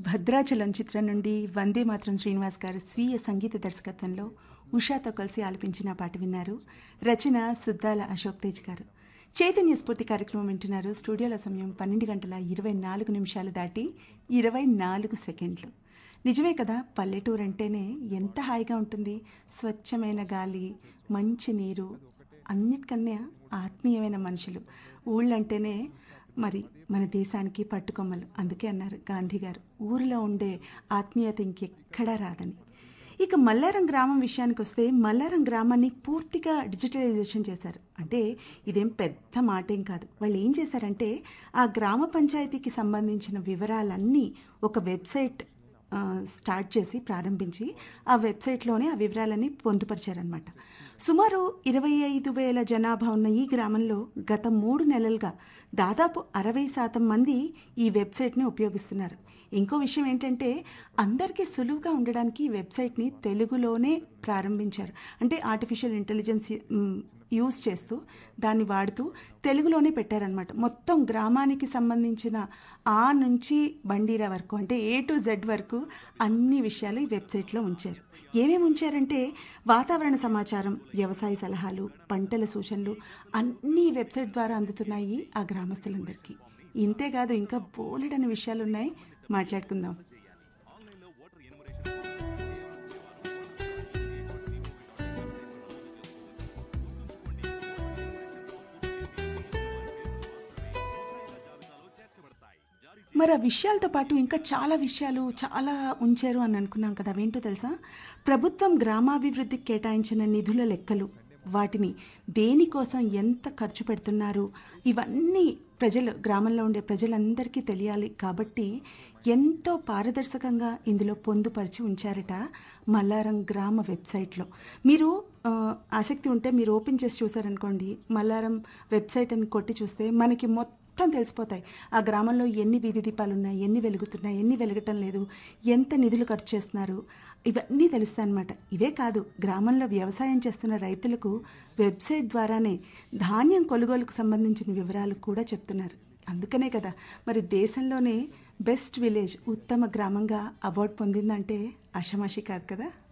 భద్రాచలం చిత్రం నుండి వందే మాత్రం శ్రీనివాస్ గారు స్వీయ సంగీత దర్శకత్వంలో ఉషాతో కలిసి ఆలపించిన పాట విన్నారు రచన సుద్దాల అశోక్ తేజ్ గారు చైతన్య స్ఫూర్తి కార్యక్రమం వింటున్నారు స్టూడియోల సమయం పన్నెండు గంటల ఇరవై నాలుగు నిమిషాలు దాటి ఇరవై నాలుగు సెకండ్లు నిజమే కదా పల్లెటూరు అంటేనే ఎంత హాయిగా ఉంటుంది స్వచ్ఛమైన గాలి మంచి నీరు అన్నిటికన్నా ఆత్మీయమైన మనుషులు ఊళ్ళంటేనే మరి మన దేశానికి పట్టుకొమ్మలు అందుకే అన్నారు గాంధీ గారు ఊరిలో ఉండే ఆత్మీయత ఇంకెక్కడా రాదని ఇక మల్లారం గ్రామం విషయానికి వస్తే మల్లారం గ్రామాన్ని పూర్తిగా డిజిటలైజేషన్ చేశారు అంటే ఇదేం పెద్ద మాటేం కాదు వాళ్ళు ఏం చేశారంటే ఆ గ్రామ పంచాయతీకి సంబంధించిన వివరాలన్నీ ఒక వెబ్సైట్ ఆ, స్టార్ట్ చేసి ప్రారంభించి ఆ వెబ్సైట్లోనే ఆ వివరాలన్నీ పొందుపరిచారనమాట సుమారు ఇరవై ఐదు వేల జనాభా ఉన్న ఈ గ్రామంలో గత మూడు నెలలుగా దాదాపు అరవై శాతం మంది ఈ వెబ్సైట్ని ఉపయోగిస్తున్నారు ఇంకో విషయం ఏంటంటే అందరికీ సులువుగా ఉండడానికి ఈ వెబ్సైట్ని తెలుగులోనే ప్రారంభించారు అంటే ఆర్టిఫిషియల్ ఇంటెలిజెన్స్ మ్, యూజ్ చేస్తూ దాన్ని వాడుతూ తెలుగులోనే పెట్టారనమాట మొత్తం గ్రామానికి సంబంధించిన ఆ నుంచి బండీరా వరకు అంటే ఏ టు జెడ్ వరకు అన్ని విషయాలు ఈ వెబ్సైట్లో ఉంచారు ఏమేమి ఉంచారంటే వాతావరణ సమాచారం వ్యవసాయ సలహాలు పంటల సూచనలు అన్నీ ఈ వెబ్సైట్ ద్వారా అందుతున్నాయి ఆ గ్రామస్తులందరికీ ఇంతేకాదు ఇంకా బోలెడని విషయాలు ఉన్నాయి మాట్లాడుకుందాం మరి ఆ విషయాలతో పాటు ఇంకా చాలా విషయాలు చాలా ఉంచారు అని అనుకున్నాం కదా అవేంటో తెలుసా ప్రభుత్వం గ్రామాభివృద్ధికి కేటాయించిన నిధుల లెక్కలు వాటిని దేనికోసం ఎంత ఖర్చు పెడుతున్నారు ఇవన్నీ ప్రజలు గ్రామంలో ఉండే ప్రజలందరికీ తెలియాలి కాబట్టి ఎంతో పారదర్శకంగా ఇందులో పొందుపరిచి ఉంచారట మల్లారం గ్రామ వెబ్సైట్లో మీరు ఆ, ఆసక్తి ఉంటే మీరు ఓపెన్ చేసి చూసారనుకోండి మల్లారం వెబ్సైట్ అని కొట్టి చూస్తే మనకి మొత్తం మొత్తం తెలిసిపోతాయి ఆ గ్రామంలో ఎన్ని వీధి దీపాలు ఉన్నాయి ఎన్ని వెలుగుతున్నాయి ఎన్ని వెలగటం లేదు ఎంత నిధులు ఖర్చు చేస్తున్నారు ఇవన్నీ తెలుస్తాయి అన్నమాట ఇవే కాదు గ్రామంలో వ్యవసాయం చేస్తున్న రైతులకు వెబ్సైట్ ద్వారానే ధాన్యం కొనుగోలుకు సంబంధించిన వివరాలు కూడా చెప్తున్నారు అందుకనే కదా మరి దేశంలోనే బెస్ట్ విలేజ్ ఉత్తమ గ్రామంగా అవార్డు పొందిందంటే అషమాషి కాదు కదా